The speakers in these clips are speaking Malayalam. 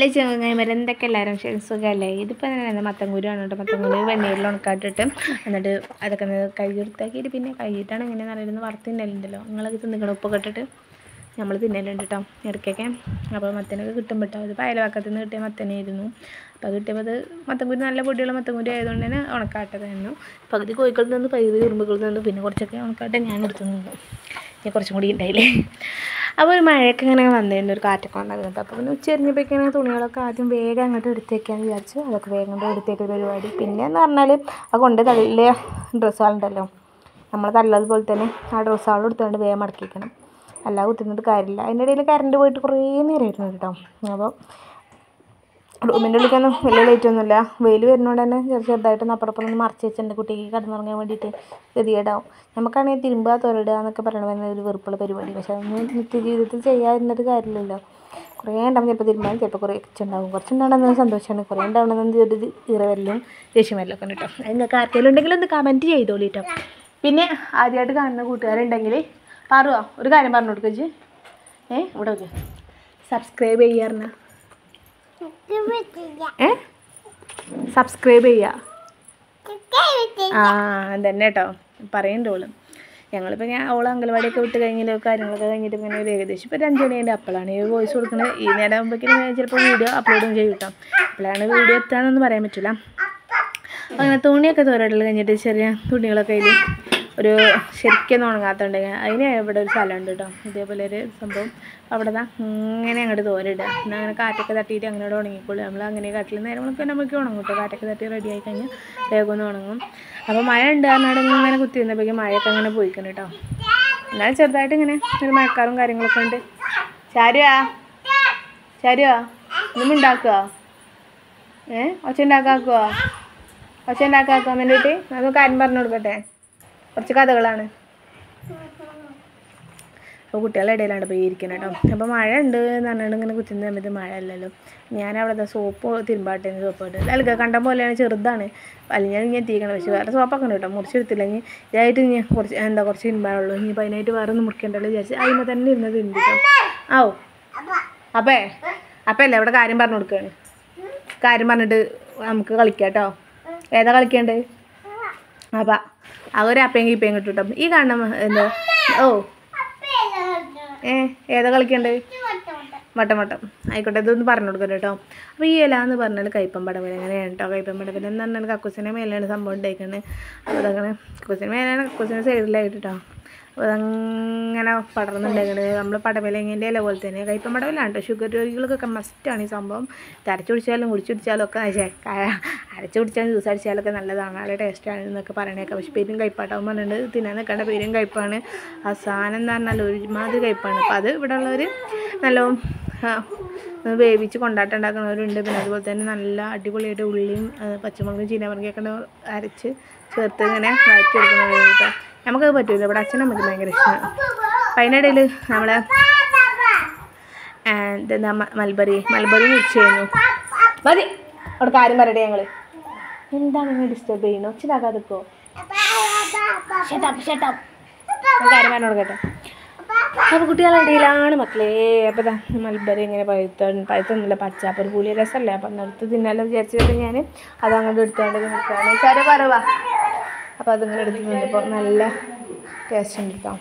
അല്ലെ ചെങ്ങായിമാരെ എന്തൊക്കെ എല്ലാവരും ശരി സുഖമല്ലേ ഇതിപ്പോൾ തന്നെ മത്തങ്കൂരാണ് കേട്ടോ മത്തങ്കൂര് വെണ്ണീരിൽ ഉണക്കാട്ടിട്ട് എന്നിട്ട് അതൊക്കെ ഒന്ന് കഴുകി വൃത്തിയാക്കിയിട്ട് പിന്നെ കഴുകിയിട്ടാണ് ഇങ്ങനെ നല്ലോണം വറുത്ത് തിന്നലുണ്ടല്ലോ നിങ്ങളൊക്കെ തിന്നിക്കണം ഉപ്പൊക്കെ ഇട്ടിട്ട് നമ്മൾ തിന്നലുണ്ട് കേട്ടോ ഇടയ്ക്കൊക്കെ അപ്പോൾ മത്തനൊക്കെ കിട്ടുമ്പോൾ കേട്ടോ ഇത് അയൽവക്കത്തിൽ നിന്ന് കിട്ടിയ മത്തനായിരുന്നു അപ്പോൾ കിട്ടിയപ്പോൾ അത് മത്തൻകുരി നല്ല പൊടിയുള്ള മത്തൻകുരി ആയതുകൊണ്ട് തന്നെ ഉണക്കാട്ടതായിരുന്നു പകുതി കോഴിക്കളിൽ നിന്ന് പകുതി ഉറുമ്പുകളിൽ നിന്ന് പിന്നെ കുറച്ചൊക്കെ ഉണക്കാട്ടെ ഞാൻ എടുത്തു നിന്നു ഇനി കുറച്ചും കൂടി ഉണ്ടായില്ലേ അപ്പോൾ ഒരു മഴയൊക്കെ ഇങ്ങനെ വന്നിരുന്നു ഒരു കാറ്റൊക്കെ വന്നിരുന്നു അപ്പോൾ പിന്നെ ഉച്ചരിഞ്ഞപ്പോഴേക്കാണ് തുണികളൊക്കെ ആദ്യം വേഗം അങ്ങോട്ട് എടുത്തേക്കാന്ന് വിചാരിച്ചു അതൊക്കെ വേഗം കൊണ്ട് എടുത്തേക്ക് ഒരു പരിപാടി പിന്നെ എന്ന് പറഞ്ഞാൽ ആ കൊണ്ട് തള്ളിയ ഡ്രസ്സുകളുണ്ടല്ലോ നമ്മൾ തള്ളതുപോലെ തന്നെ ആ ഡ്രസ്സുകൾ എടുത്തുകൊണ്ട് വേഗം മടക്കിക്കണം അല്ലാതെ കുത്തുന്നിട്ട് കാര്യമില്ല അതിൻ്റെ ഇടയിൽ കറണ്ട് പോയിട്ട് കുറേ നേരമായിരുന്നു കേട്ടോ അപ്പോൾ റൂമിൻ്റെ ഉള്ളിലേക്കൊന്നും വലിയ ലൈറ്റ് ഒന്നുമില്ല വെയിൽ വരുന്നതുകൊണ്ട് തന്നെ ചെറു ചെറുതായിട്ടൊന്ന് അപ്പുറപ്പുറം ഒന്ന് മറച്ച് വെച്ചിട്ടുണ്ട് കുട്ടിക്ക് കിടന്നുറങ്ങാൻ വേണ്ടിയിട്ട് ഗതികേടാവും നമുക്കാണെങ്കിൽ തിരുമ്പുക തൊരടുക എന്നൊക്കെ പറയണത് ഒരു വെറുപ്പുള്ള പരിപാടി പക്ഷേ അതൊന്നും നിത്യജീവിതത്തിൽ ചെയ്യാതിരുന്നിട്ട് കാര്യമില്ലല്ലോ കുറേ ഉണ്ടാവും ചിലപ്പോൾ തിരുമ്പാൻ ചിലപ്പോൾ കുറേ ഉണ്ടാവും കുറച്ചുണ്ടാവുന്നത് സന്തോഷമാണ് കുറേ ഉണ്ടാവുന്നത് ഒരു ഈറ വരലും ദേഷ്യം വരലൊക്കെ ഉണ്ട് കേട്ടോ അത് നിങ്ങൾക്ക് ആർക്കെങ്കിലും ഉണ്ടെങ്കിൽ ഒന്ന് കമൻറ്റ് ചെയ്തോളൂ കേട്ടോ പിന്നെ ആദ്യമായിട്ട് കാണുന്ന കൂട്ടുകാരുണ്ടെങ്കിൽ പാറുവാ ഒരു കാര്യം പറഞ്ഞു കൊടുക്കുക ഏ ഇവിടെ നോക്ക് സബ്സ്ക്രൈബ് ചെയ്യാറുണ്ട് ഏ സബ്സ്ക്രൈബ് ചെയ്യുക ആ അതന്നെ കേട്ടോ പറയുന്നുണ്ട് ഞങ്ങളിപ്പോൾ ഞാൻ ഓളെ അംഗൻവാടിയൊക്കെ വിട്ട് കഴിഞ്ഞിട്ട് കാര്യങ്ങളൊക്കെ കഴിഞ്ഞിട്ട് ഇങ്ങനെ ഒരു ഏകദേശം ഇപ്പോൾ ഒരു അഞ്ച് മണിൻ്റെ അപ്പോഴാണ് ഈ വോയിസ് കൊടുക്കുന്നത് ഈ നേരം ആകുമ്പോഴേക്കും ഞാൻ ചിലപ്പോൾ വീഡിയോ അപ്ലോഡും ചെയ്യും കേട്ടോ അപ്പോഴാണ് വീഡിയോ എത്താന്നൊന്നും പറയാൻ പറ്റില്ല അങ്ങനെ തുണിയൊക്കെ തോരടൽ കഴിഞ്ഞിട്ട് ചെറിയ തുണികളൊക്കെ അതിൽ ഒരു ശരിക്കൊന്നും ഉണങ്ങാത്തതുണ്ട് അതിന് ഇവിടെ ഒരു സ്ഥലമുണ്ട് കേട്ടോ ഇതേപോലെ ഒരു സംഭവം അവിടെ ദാ ഇങ്ങനെ അങ്ങോട്ട് തോരിടുക എന്നാൽ അങ്ങനെ കാറ്റൊക്കെ തട്ടിയിട്ട് അങ്ങനെ അവിടെ ഉണങ്ങിക്കോളും നമ്മൾ അങ്ങനെ കാട്ടിൽ നേരം നമുക്ക് നമുക്ക് ഉണങ്ങും കേട്ടോ കാറ്റൊക്കെ തട്ടി റെഡി ആയി കഴിഞ്ഞാൽ വേഗം ഒന്ന് ഉണങ്ങും അപ്പോൾ മഴ ഉണ്ട് പറഞ്ഞാൽ ഇങ്ങനെ കുത്തി വന്നപ്പോഴേക്കും മഴയൊക്കെ അങ്ങനെ പോയിക്കണം കേട്ടോ എന്നാലും ചെറുതായിട്ട് ഇങ്ങനെ ഒരു മഴക്കാറും കാര്യങ്ങളൊക്കെ ഉണ്ട് ചാരുവാ ചാരുവാ ഒന്നും ഉണ്ടാക്കുക ഏ ഒച്ച ഉണ്ടാക്കാക്കുവോ ഒച്ച ഉണ്ടാക്കാക്കുവാൻ വേണ്ടിയിട്ട് നമുക്ക് കാര്യം പറഞ്ഞു കൊടുക്കട്ടെ കുറച്ച് കഥകളാണ് അപ്പോൾ കുട്ടികളുടെ ഇടയിലാണ് പോയി ഇരിക്കുന്നത് കേട്ടോ അപ്പോൾ മഴ ഉണ്ട് എന്ന് പറഞ്ഞിട്ട് ഇങ്ങനെ കുത്തുന്ന സമയത്ത് മഴ അല്ലല്ലോ ഞാൻ അവിടെ സോപ്പ് തിരുമ്പാട്ടെ സോപ്പ് ഇട്ട് അല്ല കണ്ട പോലെയാണ് ചെറുതാണ് അല്ലെങ്കിൽ ഞാൻ എത്തിക്കണം പക്ഷേ വേറെ സോപ്പൊക്കെ ഉണ്ട് കേട്ടോ മുറിച്ചെടുത്തില്ല ഇനി ഇതായിട്ട് ഇനി കുറച്ച് എന്താ കുറച്ച് തിരുമ്പാനുള്ളൂ ഇനി അപ്പോൾ അതിനായിട്ട് വേറെ ഒന്നും മുറിക്കണ്ടല്ലോ വിചാരിച്ച് അതിന് തന്നെ ഇരുന്നത് ഉണ്ട് കേട്ടോ ആവോ അപ്പേ അപ്പം അല്ലേ ഇവിടെ കാര്യം പറഞ്ഞു കൊടുക്കുകയാണ് കാര്യം പറഞ്ഞിട്ട് നമുക്ക് കളിക്കാം കേട്ടോ ഏതാ കളിക്കേണ്ടത് അപ്പം ആ ഒരു അപ്പയും കീപ്പയും കിട്ടും കേട്ടോ ഈ കാണുന്ന എന്താ ഓ ഏ ഏതാ കളിക്കണ്ടേ വട്ടം വട്ടം ആയിക്കോട്ടെ ഇതൊന്ന് പറഞ്ഞു കൊടുക്കട്ടെ കേട്ടോ അപ്പോൾ ഈ ഇല എന്ന് പറഞ്ഞാൽ കയ്പം പടവല അങ്ങനെയാണ് കേട്ടോ കയ്പം പടവല എന്ന് പറഞ്ഞാൽ കക്കൂസിൻ്റെ മേലെയാണ് സംഭവം ഉണ്ടായിരിക്കുന്നത് അപ്പോൾ അതങ്ങനെ കക്കൂസിൻ്റെ മേലെയാണ് കക്കൂസിൻ്റെ സൈഡിലായിട്ട് കേട്ടോ അപ്പോൾ അതങ്ങനെ പടർന്നുണ്ടാക്കുന്നത് നമ്മൾ പടവലങ്ങിൻ്റെ ഇല പോലെ തന്നെ കയ്പം പടവലാണ് കേട്ടോ ഷുഗർ രോഗികൾക്കൊക്കെ മസ്റ്റാണ് ഈ സംഭവം അരച്ചു കുടിച്ചാലും കുടിച്ചു കുടിച്ചാലും ഒക്കെ ശ്ശെ, ക- അരച്ചു കുടിച്ചാലും ജ്യൂസ് അടിച്ചാലൊക്കെ നല്ലതാണ് നല്ല ടേസ്റ്റാണ് എന്നൊക്കെ പറയണേക്കാം പക്ഷേ പേരും കയ്പാട്ടാവും പറഞ്ഞിട്ട് തിന്നാൻ നിൽക്കേണ്ട പേരും കയ്പാണ് ആ സാധനം എന്ന് പറഞ്ഞാൽ ഒരുമാതിരി കയ്പാണ് അപ്പോൾ അത് ഇവിടെ ഉള്ളവർ നല്ല വേവിച്ച് കൊണ്ടാട്ടം ഉണ്ടാക്കുന്നവരുണ്ട് പിന്നെ അതുപോലെ തന്നെ നല്ല അടിപൊളിയായിട്ട് ഉള്ളിയും ആ, പച്ചമുളകും ചീനമുളകൊക്കെ ഉണ്ട് അരച്ച് ചേർത്ത് ഇങ്ങനെ വഴറ്റി എടുക്കുന്നവരുണ്ട് നമുക്കത് പറ്റില്ല ഇവിടെ അച്ഛനും അമ്മയ്ക്ക് ഭയങ്കര ഇഷ്ടമാണ് അപ്പം അതിനിടയിൽ നമ്മളെ ആ, ഇതെന്താ മ- മൽബറി മൽബറി മിക്സ് ചെയ്യുന്നു മതി അവിടെ കാര്യം പറയട്ടെ ഞങ്ങൾ എന്താണ് നിങ്ങൾ ഡിസ്റ്റർബ് ചെയ്യുന്നത് ഒച്ചിലാക്കാതിക്കോ ഷട്ടപ്പ് ഷട്ടപ്പ് കാര്യം പറഞ്ഞു കൊടുക്കട്ടെ അപ്പോൾ കുട്ടികളുടെ ഇടയിലാണ് മക്കളെ അപ്പോൾ ദാ മൽബറി ഇങ്ങനെ പഴുത്ത പഴുത്തൊന്നുമില്ല പച്ച അപ്പോൾ ഒരു പുളി രസമല്ലേ അപ്പം എടുത്ത് തിന്നാലോ വിചാരിച്ചിട്ട് ഞാൻ അത് അങ്ങോട്ട് എടുത്തുകൊണ്ട് നിൽക്കുകയാണ് ചര പറവാ അപ്പോൾ അതിങ്ങനെ എടുത്ത് തിന്നപ്പോൾ നല്ല ടേസ്റ്റ് ഉണ്ട് കേട്ടോ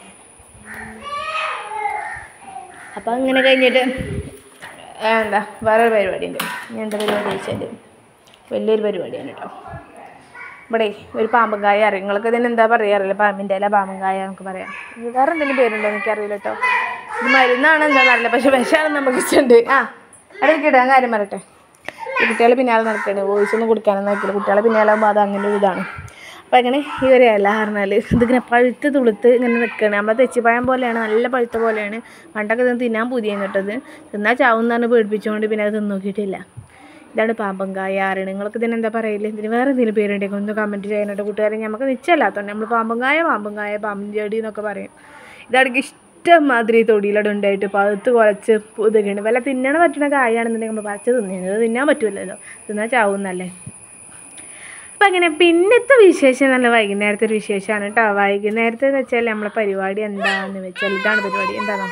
അപ്പോൾ അങ്ങനെ കഴിഞ്ഞിട്ട് ആ, എന്താ വേറൊരു പരിപാടി ഉണ്ട് ഞാൻ എന്താ പരിപാടി വെച്ചാൽ വലിയൊരു പരിപാടിയാണ് കേട്ടോ ഇവിടെ ഒരു പാമ്പങ്കായ അറിയാം നിങ്ങൾക്ക് ഇതിന് എന്താ പറയുക അറിയില്ല പാമ്പിൻ്റെ ഇല പാമ്പങ്കായ നമുക്ക് പറയാം ഇത് വേറെ എന്തെങ്കിലും പേരുണ്ടോ എനിക്കറിയില്ല കേട്ടോ ഇത് മരുന്നാണ് എന്താ അറിയില്ല പക്ഷെ വിഷമാണ് നമുക്ക് ഇഷ്ടമുണ്ട് ആ അവിടെ ഇരിക്കട്ടെ ഞാൻ കാര്യം പറയട്ടെ ഈ കുട്ടികളെ പിന്നാലെ നടക്കണേ വോയിസ് ഒന്നും കൊടുക്കാനൊന്നും നോക്കില്ല കുട്ടികളെ പിന്നാലെ ആകുമ്പോൾ അത് അങ്ങനെ ഒരു ഇതാണ് അപ്പം അങ്ങനെ ഈ ഒരു ഇല പറഞ്ഞാൽ ഇതിങ്ങനെ പഴുത്ത് തുളുത്ത് ഇങ്ങനെ നിൽക്കുകയാണ് നമ്മളെ തെച്ചിപ്പഴം പോലെയാണ് നല്ല പഴുത്ത പോലെയാണ് പണ്ടൊക്കെ ഇത് തിന്നാൻ പുതിയെന്ന് കേട്ടത് തിന്നാൽ ചാവും എന്ന് പറഞ്ഞ് പേടിപ്പിച്ചുകൊണ്ട് പിന്നെ അത് തിന്നു നോക്കിയിട്ടില്ല ഇതാണ് പാമ്പങ്കായ ആരാണ് നിങ്ങൾക്ക് ഇതിന് എന്താ പറയില്ല ഇതിന് വേറെ എന്തെങ്കിലും പേരുണ്ടെങ്കിൽ ഒന്ന് കമൻറ്റ് ചെയ്യാനായിട്ട് കൂട്ടുകാരെ നമുക്ക് നിശ്ചയമില്ലാത്തതുകൊണ്ട് നമ്മൾ പാമ്പങ്കായ പാമ്പങ്കായ പാമ്പൻ ചെടി എന്നൊക്കെ പറയും ഇതാണെങ്കിൽ ഇഷ്ടംമാതിരി തൊടിയിലവിടെ ഉണ്ടായിട്ട് പഴുത്ത് കുഴച്ച് ഇതൊക്കെയുണ്ട് വല്ല തിന്നണ പറ്റുന്ന കായാണെന്നുണ്ടെങ്കിൽ നമ്മൾ പറിച്ച് തിന്നുന്നത് തിന്നാൻ പറ്റുമല്ലോ തിന്നാൽ ചാവുന്നല്ലേ അപ്പം അങ്ങനെ പിന്നത്തെ വിശേഷം നല്ല വൈകുന്നേരത്തെ ഒരു വിശേഷമാണ് കേട്ടോ വൈകുന്നേരത്തെ എന്ന് വെച്ചാൽ നമ്മളെ പരിപാടി എന്താണെന്ന് വെച്ചാൽ ഇതാണ് പരിപാടി എന്താണോ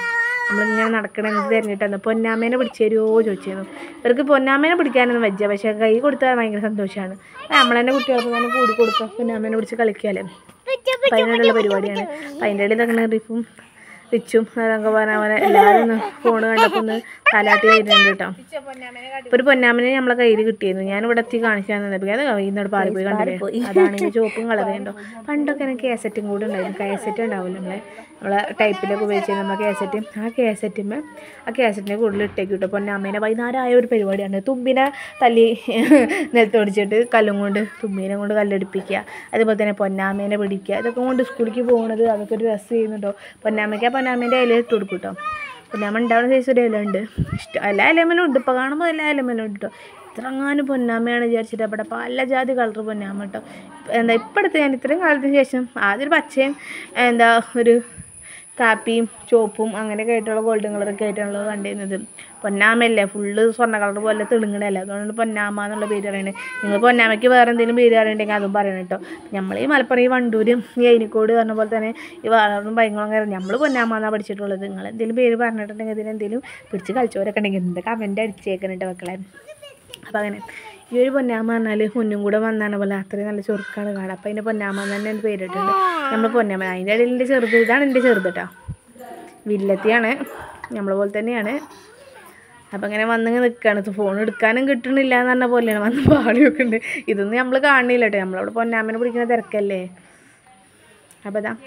നമ്മളിങ്ങനെ നടക്കണം എന്ത് തിരഞ്ഞിട്ടാണ് പൊന്നാമേനെ പിടിച്ചു തരുമോ ചോദിച്ചിരുന്നു ഇവർക്ക് പൊന്നാമേനെ പിടിക്കാനൊന്നും വെച്ച പക്ഷേ കൈ കൊടുത്താൽ ഭയങ്കര സന്തോഷമാണ് നമ്മൾ തന്നെ കുട്ടികൾക്ക് തന്നെ കൂടി കൊടുക്കുക പൊന്നാമേനെ പിടിച്ച് കളിക്കാല്ലേ അപ്പം അതിനുള്ള പരിപാടിയാണ് അപ്പം അതിൻ്റെ ഇടയിൽ അങ്ങനെ റിഫും റിച്ചും അതൊക്കെ പറഞ്ഞ പോലെ എല്ലാവരും ഒന്ന് ഫോണ് കണ്ടപ്പോൾ ഒന്ന് തലാട്ടി വരുന്നുണ്ട് കേട്ടോ ഇപ്പൊ ഒരു പൊന്നാമനെ നമ്മളെ കയ്യിൽ കിട്ടിയിരുന്നു ഞാൻ ഇവിടെ എത്തി കാണിച്ചു തന്നപ്പോൾ അത് ഇന്നോട് പാറി പോയി കണ്ടില്ലേ അതാണെങ്കിൽ ചുവപ്പും കളറുണ്ടോ പണ്ടൊക്കെ എനിക്ക് കേസറ്റും കൂടെ ഉണ്ടായിരുന്നു കേസറ്റ് ഉണ്ടാവില്ല നമ്മളെ നമ്മളെ ടൈപ്പിലൊക്കെ ഉപയോഗിച്ചിരുന്ന നമ്മളെ കേസറ്റ് ആ കേസറ്റുമ്മേ ആ കേസറ്റിനെ കൂടുതൽ ഇട്ടേക്ക് കിട്ടും പൊന്നാമേനെ വൈകുന്നേരമായ ഒരു പരിപാടിയാണ് തുമ്പിനെ തല്ലി നിലത്തൊടിച്ചിട്ട് കല്ലും കൊണ്ട് തുമ്പീനെ കൊണ്ട് കല്ലെടുപ്പിക്കുക അതുപോലെ തന്നെ പൊന്നാമേനെ പിടിക്കുക ഇതൊക്കെ കൊണ്ട് സ്കൂളിലേക്ക് പോകുന്നത് അതൊക്കെ ഒരു രസം ചെയ്യുന്നുണ്ടോ പൊന്നാമയ്ക്ക് ആ പൊന്നാമേൻ്റെ ഇല ഇട്ട് കൊടുക്കും കേട്ടോ പൊന്നാമ ഉണ്ടാവുന്ന സൈസ് ഒരു ഇല ഉണ്ട് ഇഷ്ടം എല്ലാ ഇലമേലും ഉണ്ട് ഇപ്പോൾ കാണുമ്പോൾ എല്ലാ ഇലമേലും ഉണ്ട് കേട്ടോ ഇത്രങ്ങാനും പൊന്നാമയാണ് വിചാരിച്ചിട്ട് അവിടെ പല ജാതി കളർ പൊന്നാമ കേട്ടോ എന്താ ഇപ്പോഴത്തെ ഞാൻ ഇത്രയും കാലത്തിന് ശേഷം ആദ്യം ഒരു പച്ചയും എന്താ ഒരു കാപ്പിയും ചുവപ്പും അങ്ങനെയൊക്കെ ആയിട്ടുള്ള ഗോൾഡൻ കളറൊക്കെ ആയിട്ടുള്ളത് കണ്ടിരുന്നത് പൊന്നാമയല്ലേ ഫുള്ള് സ്വർണ്ണ കളർ പോലെ തിളുങ്ങണല്ലേ അതുകൊണ്ടാണ് പൊന്നാമ എന്നുള്ള പേര് പറയുന്നത് നിങ്ങൾ പൊന്നാമയ്ക്ക് വേറെ എന്തെങ്കിലും പേര് പറയുന്നുണ്ടെങ്കിൽ അതും പറയണം കേട്ടോ നമ്മൾ ഈ മലപ്പുറം ഈ വണ്ടൂരും ഈ അയിനിക്കോട് പറഞ്ഞ പോലെ തന്നെ ഈ വളർന്നും ഭയങ്കര നമ്മൾ പൊന്നാമ എന്നാണ് പഠിച്ചിട്ടുള്ളത് നിങ്ങൾ എന്തെങ്കിലും പേര് പറഞ്ഞിട്ടുണ്ടെങ്കിൽ ഇതിനെന്തെങ്കിലും പിടിച്ച് കളിച്ചവരൊക്കെ ഉണ്ടെങ്കിൽ എന്ത് കമൻറ്റ് അടിച്ചേക്കണിട്ട് മക്കളെ അപ്പം അങ്ങനെ ഈ ഒരു പൊന്നാമ പറഞ്ഞാൽ മുന്നും കൂടെ വന്നാണ് പോലെ അത്രയും നല്ല ചൊറുക്കാണ് കാണാം അപ്പം അതിൻ്റെ പൊന്നാമ എന്ന് തന്നെ എൻ്റെ പേരിട്ടുണ്ട് നമ്മൾ പൊന്നാമ അതിൻ്റെ ഇടയിൽ എൻ്റെ ചെറുത് ഇതാണ് എൻ്റെ ചെറുത് കേട്ടോ വില്ലത്തിയാണ് നമ്മളെ പോലെ തന്നെയാണ് അപ്പം ഇങ്ങനെ വന്നിങ്ങനെ നിൽക്കുകയാണ് ഫോൺ എടുക്കാനും കിട്ടണില്ല എന്ന് പറഞ്ഞ പോലെയാണ് വന്ന് പാളിയൊക്കെ ഉണ്ട് ഇതൊന്നും നമ്മൾ കാണുന്നില്ല കേട്ടോ നമ്മളവിടെ പൊന്നാമനെ പിടിക്കുന്ന തിരക്കല്ലേ അപ്പോൾ ഇതാ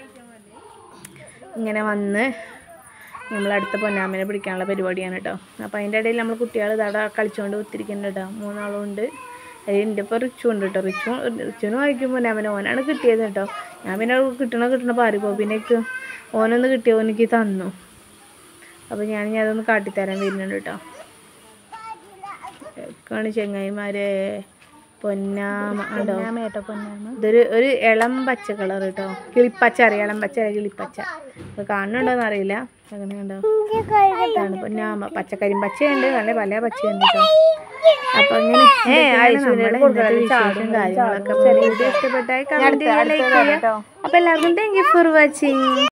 ഇങ്ങനെ വന്ന് നമ്മളടുത്ത പൊന്നാമനെ പിടിക്കാനുള്ള പരിപാടിയാണ് കേട്ടോ അപ്പോൾ അതിൻ്റെ ഇടയിൽ നമ്മൾ കുട്ടികൾ ഇതവിടെ കളിച്ചുകൊണ്ട് ഒത്തിരിക്കുന്നുണ്ട് കേട്ടോ മൂന്നാളും ഉണ്ട് അതിൻ്റെ ഇപ്പോൾ റിച്ചു ഉണ്ട് കേട്ടോ റിച്ചു റിച്ചുവിന് വായിക്കും പൊന്നാമനെ ഓനാണ് കിട്ടിയത് കേട്ടോ ഞാൻ പിന്നെ കിട്ടണ കിട്ടണ പാറിപ്പോ പിന്നെ എനിക്ക് ഓനൊന്ന് കിട്ടിയോ എനിക്ക് തന്നു അപ്പോൾ ഞാൻ ഞാൻ അതൊന്ന് കാട്ടിത്തരാൻ വരുന്നുണ്ട് കേട്ടോ ഒക്കെയാണ് ചെങ്ങായിമാരെ പൊന്നാമ ഉണ്ടോ ഇതൊരു ഒരു ഇളം പച്ച കളർ കേട്ടോ കിളിപ്പച്ച അറിയാം ഇളം പച്ച അല്ല കിളിപ്പച്ച അത് കാണുന്നുണ്ടോന്ന് അറിയില്ല അങ്ങനെ കണ്ടോ ഇതാണ് പൊന്നാമ പച്ചക്കരിയും പച്ചയുണ്ട് നല്ല പല പച്ചയുണ്ട് കേട്ടോ അപ്പൊ അങ്ങനെ കാര്യങ്ങളൊക്കെ ചെറിയ വീഡിയോ ഇഷ്ടപ്പെട്ടായി കമന്റ് ചെയ്യുക ലൈക്ക് ചെയ്യുക അപ്പൊ എല്ലാവർക്കും താങ്ക് യു ഫോർ വാച്ചിങ്